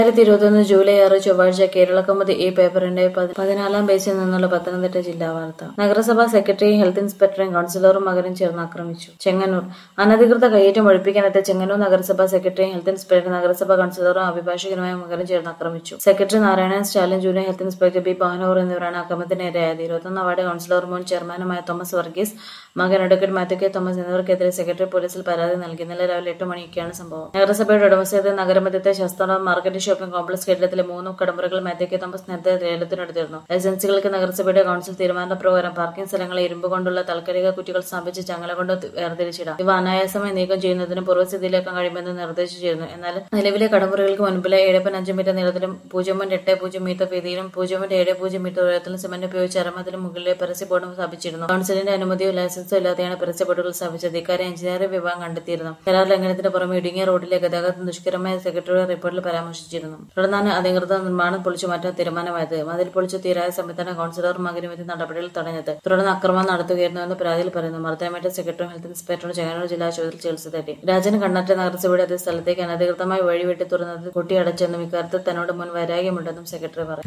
രണ്ടായിരത്തി ഇരുപത്തിയൊന്ന് ജൂലൈ ആറ് ചൊവ്വാഴ്ച കേരളകൗമുദി ഈ പേപ്പറിന്റെ പതി- പതിനാലാം പേജിൽ നിന്നുള്ള പത്തനംതിട്ട ജില്ലാ വാർത്ത നഗരസഭാ സെക്രട്ടറിയും ഹെൽത്ത് ഇൻസ്പെക്ടറും കൌൺസിലറും മകനും ചേർന്ന് ആക്രമിച്ചു ചെങ്ങന്നൂർ അനധികൃത കയ്യേറ്റം ഒഴിപ്പിക്കാനെത്തിയ ചെങ്ങന്നൂർ നഗരസഭാ സെക്രട്ടറിയും ഹെൽത്ത് ഇൻസ്പെക്ടർ നഗരസഭാ കൌൺസിലറും അഭിഭാഷകനുമായ മകനും ചേർന്ന് ആക്രമിച്ചു secretary Narayanan Stalin junior health inspector B Pavanoor എന്നിവരാണ് ആക്രമണത്തിന് ഇരയായത് ഇരുപത്തൊന്നാം വാർഡ് കൌൺസിലർ മുൻ ചെയർമാനുമായ തോമസ് വർഗീസ് മകൻ അഡ്വക്കേറ്റ് മാത്യു കെ തോമസ് എന്നിവർക്കെതിരെ സെക്രട്ടറി പോലീസിൽ പരാതി നൽകി ഇന്നലെ രാവിലെ എട്ട് മണിക്കാണ് സംഭവം നഗരസഭയുടെ ഉടമസ്ഥതയിൽ നഗരമധ്യത്തെ ശാസ്ത്ര മാർക്കറ്റ് ഷോപ്പിംഗ് കോംപ്ലക്സ് കെട്ടിടത്തിലെ മൂന്ന് കടമുറികൾ മാത്യു കെ തോമസ് നേരത്തെ ലേലത്തിനെടുത്തിരുന്നു ലൈസൻസുകൾക്ക് നഗരസഭയുടെ കൌൺസിൽ തീരുമാനപ്രകാരം പാർക്കിംഗ് സ്ഥലങ്ങളെ ഇരുമ്പ് കൊണ്ടുള്ള താൽക്കാലിക കുറ്റികൾ സ്ഥാപിച്ച് ചങ്ങല കൊണ്ട് വേർതിരിച്ചിടാം ഇവ അനായാസമായി നീക്കം ചെയ്യുന്നതിനും പൂർവ്വസ്ഥിതിയിലാക്കാൻ കഴിയുമെന്ന് നിർദ്ദേശിച്ചിരുന്നു എന്നാൽ നിലവിലെ കടമുറികൾക്ക് മുൻപിലെ ഏഴ് പോയിന്റ് അഞ്ച് മീറ്റർ നീളത്തിലും പൂജ്യം പോയിന്റ് എട്ട് പൂജ്യം മീറ്റർ വീതിയിലും പൂജ്യം പോയിന്റ് ഏഴ് പൂജ്യം മീറ്റർ ഉയരത്തിലും സിമന്റ് ഉപയോഗിച്ച് അരമതിന് മുകളിലെ പരസ്യ ബോർഡും സ്ഥാപിച്ചിരുന്നു കൌൺസിലിന്റെ അനുമതിയോ ലൈസൻസോ ഇല്ലാതെയാണ് പരസ്യ ബോർഡുകൾ സ്ഥാപിച്ചത് ഇക്കാര്യം എഞ്ചിനീയറിംഗ് വിഭാഗം കണ്ടെത്തിയിരുന്നു കരാർ ലംഘനത്തിന് പുറമെ ഇടുങ്ങിയ റോഡിലെ ഗതാഗതം ദുഷ്കരമായ സെക്രട്ടറിയുടെ റിപ്പോർട്ടിൽ പരാമർശിച്ചിരുന്നു തുടർന്നാണ് അധികൃത നിർമ്മാണം പൊളിച്ചു മാറ്റാൻ തീരുമാനമായത് മതിൽ പൊളിച്ചു തീരായ സംവിധാനം കൌൺസിലർ മകനും ഇത് നടപടികൾ തടഞ്ഞത് തുടർന്ന് അക്രമം നടത്തുകയായിരുന്നുവെന്ന് പരാതിയിൽ പറയുന്നു മർദ്ദനമേറ്റ സെക്രട്ടറിയും ഹെൽത്ത് ഇൻസ്പെക്ടറും ചെങ്ങന്നൂർ ജില്ലാ ആശുപത്രിയിൽ ചികിത്സ തേടി രാജൻ കണ്ണാറ്റ നഗരസഭയുടെ അതേ സ്ഥലത്തേക്ക് അനധികൃതമായി വഴി വെട്ടി തുറന്നത് കുട്ടിയടച്ചെന്നും ഇക്കാര്യത്തിൽ തന്നോട് മുൻ വൈരാഗ്യമുണ്ടെന്നും സെക്രട്ടറി പറഞ്ഞു